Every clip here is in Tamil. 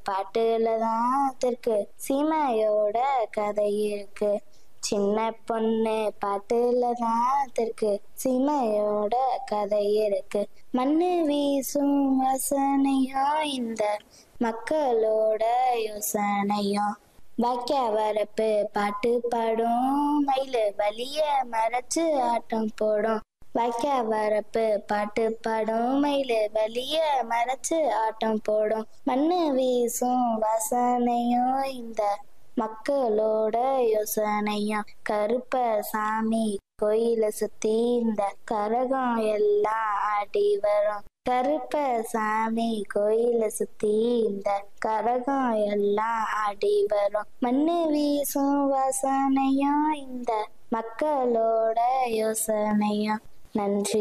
பாட்டுல தான் தெற்கு சீமையோட கதை இருக்கு சின்ன பொண்ணு பாட்டுல தான் தெற்கு சீமையோட கதை இருக்கு மண்ணு வீசும் வாசனையும் இந்த மக்களோட யோசனையும் வாக்கிய வரப்பு பாட்டு பாடும் மயிலு வலிய மறைச்சு ஆட்டம் போடும் வாக்கிய வரப்பு பாட்டு பாடும் மயிலு வலிய மறைச்சு ஆட்டம் போடும் மண்ணு வீசும் வாசனையும் இந்த மக்களோட யோசனையும் கருப்ப சாமி கோயில சுத்தி இந்த கரகம் எல்லாம் ஆடி வரும் கருப்ப சாமி கோயில சுத்தி இந்த கரகம் எல்லாம் ஆடி வரும் மண்ணு வீசும் வாசனையும் இந்த மக்களோட யோசனையும் நன்றி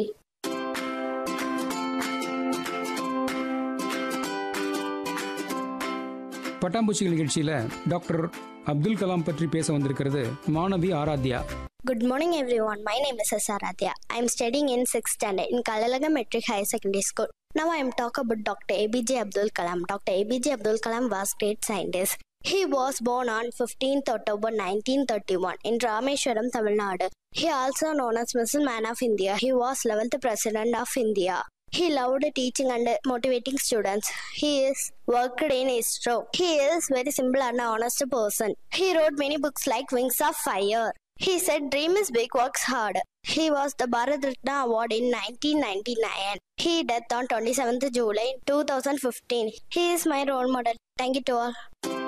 பட்டாம்பூச்சிகள் நிகழ்ச்சியில டாக்டர் அப்துல் கலாம் பற்றி பேச வந்திருக்கிறது மாணவி Aradhya Good morning, everyone. My name is Saradhya. I am studying in 6th standard in Kalalaga Metric Higher Secondary School. Now I am talking about Dr. ABJ Abdul Kalam. Dr. ABJ Abdul Kalam was great scientist. He was born on 15th October 1931 in Rameshwaram, Tamil Nadu. He also known as Missile Man of India. He was 11th President of India. He loved teaching and motivating students. He is worked in ISRO. He is very simple and honest person. He wrote many books like Wings of Fire. He said, Dream is big, works hard. He was the Bharat Ratna Award in 1999. He died on 27th July 2015. He is my role model. Thank you to all.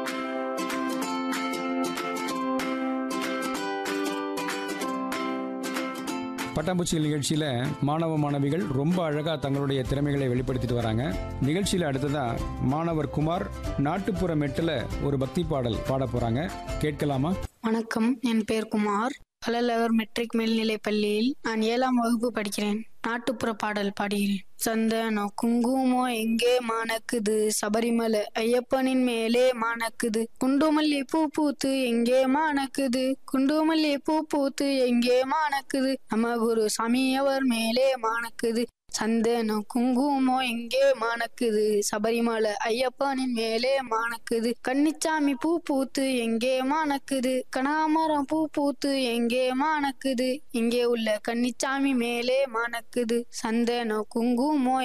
பட்டாம்பூச்சிகள் நிகழ்ச்சியில மாணவ மாணவிகள் ரொம்ப அழகா தங்களுடைய திறமைகளை வெளிப்படுத்திட்டு வராங்க நிகழ்ச்சியில அடுத்ததா மாணவர் குமார் நாட்டுப்புற மெட்டுல ஒரு பக்தி பாடல் பாட போறாங்க கேட்கலாமா வணக்கம் என் பெயர் குமார் கலலவர் மெட்ரிக் மேல்நிலைப் பள்ளியில் நான் ஏழாம் வகுப்பு படிக்கிறேன் நாட்டுப்புற பாடல் பாடுகிறேன் சந்தனம் குங்குமம் எங்கே மானக்குது சபரிமலை ஐயப்பனின் மேலே மானக்குது குண்டுமல்லி பூ பூத்து எங்கே மானக்குது குண்டுமல்லி பூ பூத்து எங்கே மானக்குது நம்ம குரு சாமியவர் மேலே மானக்குது சந்தனம் குங்குமம் எங்கே மானக்குது சபரிமலை ஐயப்பனின் மேலே மானக்குது கன்னிச்சாமி பூ பூத்து எங்கே மானக்குது கனகாமரம் பூ பூத்து எங்கே மானக்குது இங்கே உள்ள கன்னிச்சாமி மேலே மானக்குது சந்தனம் குங்குமம்